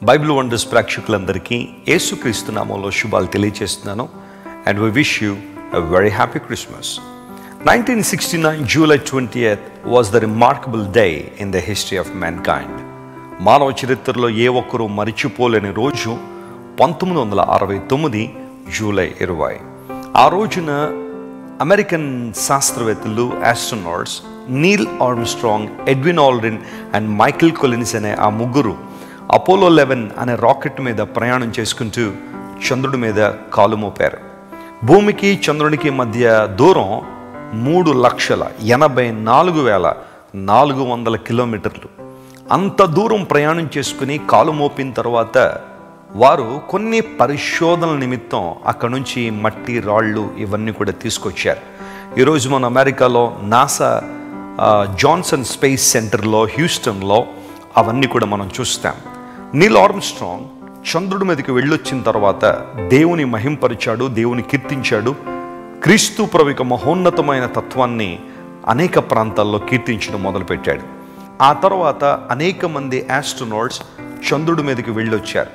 Bible wonders ప్రేక్షకులందరికీ యేసుక్రీస్తు నామంలో శుభాలు తెలియజేస్తున్నాను and we wish you a very happy Christmas nineteen sixty nine July twenty eighth was the remarkable day in the history of mankind మానవ చరిత్రలో ఏ ఒక్కరూ మరిచిపోలేని రోజు పంతొమ్మిది వందల అరవై తొమ్మిది జూలై ఇరవై ఆ రోజున అమెరికన్ శాస్త్రవేత్తలు astronauts Neil Armstrong Edwin Aldrin and Michael Collins అనే ఆ ముగ్గురు అపోలో లెవెన్ అనే రాకెట్ మీద ప్రయాణం చేసుకుంటూ చంద్రుడి మీద కాలు మోపారు భూమికి చంద్రునికి మధ్య దూరం మూడు లక్షల ఎనభై నాలుగు వేల నాలుగు వందల కిలోమీటర్లు అంత దూరం ప్రయాణం చేసుకుని కాలు మోపిన తర్వాత వారు కొన్ని పరిశోధనల నిమిత్తం అక్కడ నుంచి మట్టి రాళ్ళు ఇవన్నీ కూడా తీసుకొచ్చారు ఈరోజు మన అమెరికాలో నాసా ఆ, జాన్సన్ స్పేస్ సెంటర్లో హ్యూస్టన్లో అవన్నీ కూడా మనం చూస్తాం నీల్ ఆర్మ్స్ట్రాంగ్ చంద్రుడి మీదకి వెళ్ళొచ్చిన తర్వాత దేవుని మహింపరిచాడు దేవుని కీర్తించాడు క్రీస్తు ప్రభు యొక్క మహోన్నతమైన తత్వాన్ని అనేక ప్రాంతాల్లో కీర్తించడం మొదలుపెట్టాడు ఆ తర్వాత అనేక మంది ఆస్ట్రోనాట్స్ చంద్రుడి మీదకి వెళ్ళొచ్చారు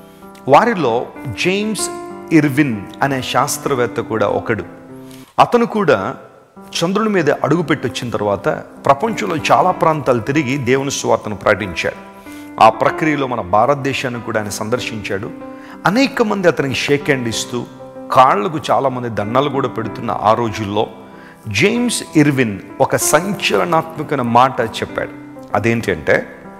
వారిలో జేమ్స్ ఇర్విన్ అనే శాస్త్రవేత్త కూడా ఒకడు అతను కూడా చంద్రుని మీద అడుగుపెట్టి వచ్చిన తర్వాత ప్రపంచంలో చాలా ప్రాంతాలు తిరిగి దేవుని స్వార్థను ప్రకటించాడు ఆ ప్రక్రియలో మన భారతదేశాన్ని కూడా ఆయన సందర్శించాడు అనేక మంది అతనికి షేక్ హ్యాండ్ ఇస్తూ కాళ్లకు చాలామంది దండాలు కూడా పెడుతున్న ఆ రోజుల్లో జేమ్స్ ఇర్విన్ ఒక సంచలనాత్మకమైన మాట చెప్పాడు అదేంటంటే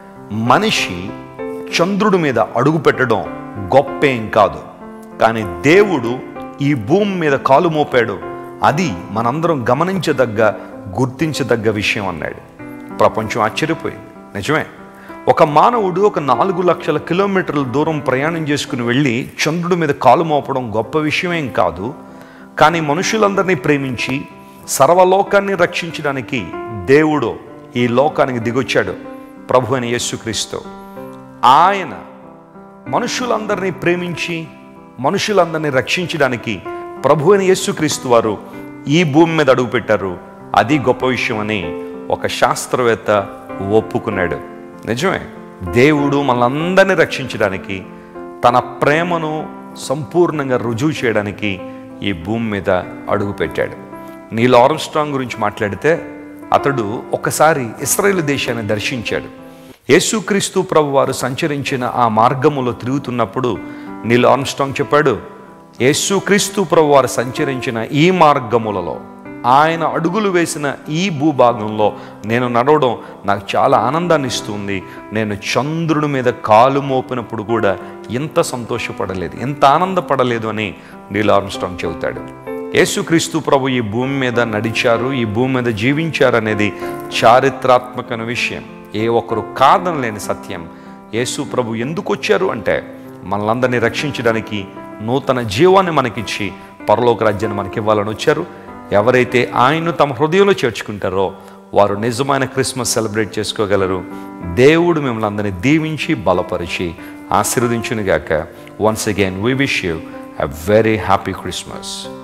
మనిషి చంద్రుడి మీద అడుగు పెట్టడం గొప్పేం కాదు కానీ దేవుడు ఈ భూమి మీద కాలు మోపాడు అది మనందరం గమనించదగ్గ గుర్తించదగ్గ విషయం అన్నాడు ప్రపంచం ఆశ్చర్యపోయింది నిజమే ఒక మానవుడు ఒక నాలుగు లక్షల కిలోమీటర్ల దూరం ప్రయాణం చేసుకుని వెళ్ళి చంద్రుడి మీద కాలు మోపడం గొప్ప విషయమేం కాదు కానీ మనుషులందరినీ ప్రేమించి సర్వలోకాన్ని రక్షించడానికి దేవుడు ఈ లోకానికి దిగొచ్చాడు ప్రభు అని యేసుక్రీస్తు ఆయన మనుషులందరినీ ప్రేమించి మనుషులందరినీ రక్షించడానికి ప్రభు అని యేసుక్రీస్తు వారు ఈ భూమి మీద అడుగుపెట్టారు అది గొప్ప విషయం అని ఒక శాస్త్రవేత్త ఒప్పుకున్నాడు నిజమే దేవుడు మనందరినీ రక్షించడానికి తన ప్రేమను సంపూర్ణంగా రుజువు చేయడానికి ఈ భూమి మీద అడుగుపెట్టాడు నీల్ ఆర్మ్స్ట్రాంగ్ గురించి మాట్లాడితే అతడు ఒకసారి ఇస్రాయేల్ దేశాన్ని దర్శించాడు యేసుక్రీస్తు ప్రభు వారు సంచరించిన ఆ మార్గములో తిరుగుతున్నప్పుడు నీల్ ఆర్మ్స్ట్రాంగ్ చెప్పాడు యేసుక్రీస్తు ప్రభు వారు సంచరించిన ఈ మార్గములలో ఆయన అడుగులు వేసిన ఈ భూభాగంలో నేను నడవడం నాకు చాలా ఆనందాన్ని ఇస్తుంది నేను చంద్రుడి మీద కాలు మోపినప్పుడు కూడా ఎంత సంతోషపడలేదు ఎంత ఆనందపడలేదు అని నీల్ ఆర్మ్స్ట్రాంగ్ చెబుతాడు యేసుక్రీస్తు ప్రభు ఈ భూమి మీద నడిచారు ఈ భూమి మీద జీవించారు అనేది చారిత్రాత్మకమైన విషయం ఏ ఒక్కరు కాదనలేని సత్యం యేసు ప్రభు ఎందుకు వచ్చారు అంటే మనలందరినీ రక్షించడానికి నూతన జీవాన్ని మనకిచ్చి పరలోక రాజ్యాన్ని మనకి ఇవ్వాలని వచ్చారు ఎవరైతే ఆయన్ను తమ హృదయంలో చేర్చుకుంటారో వారు నిజమైన క్రిస్మస్ సెలబ్రేట్ చేసుకోగలరు దేవుడు మిమ్మల్ని అందరినీ దీవించి బలపరిచి ఆశీర్వదించునుగాక once again we wish you a very happy Christmas.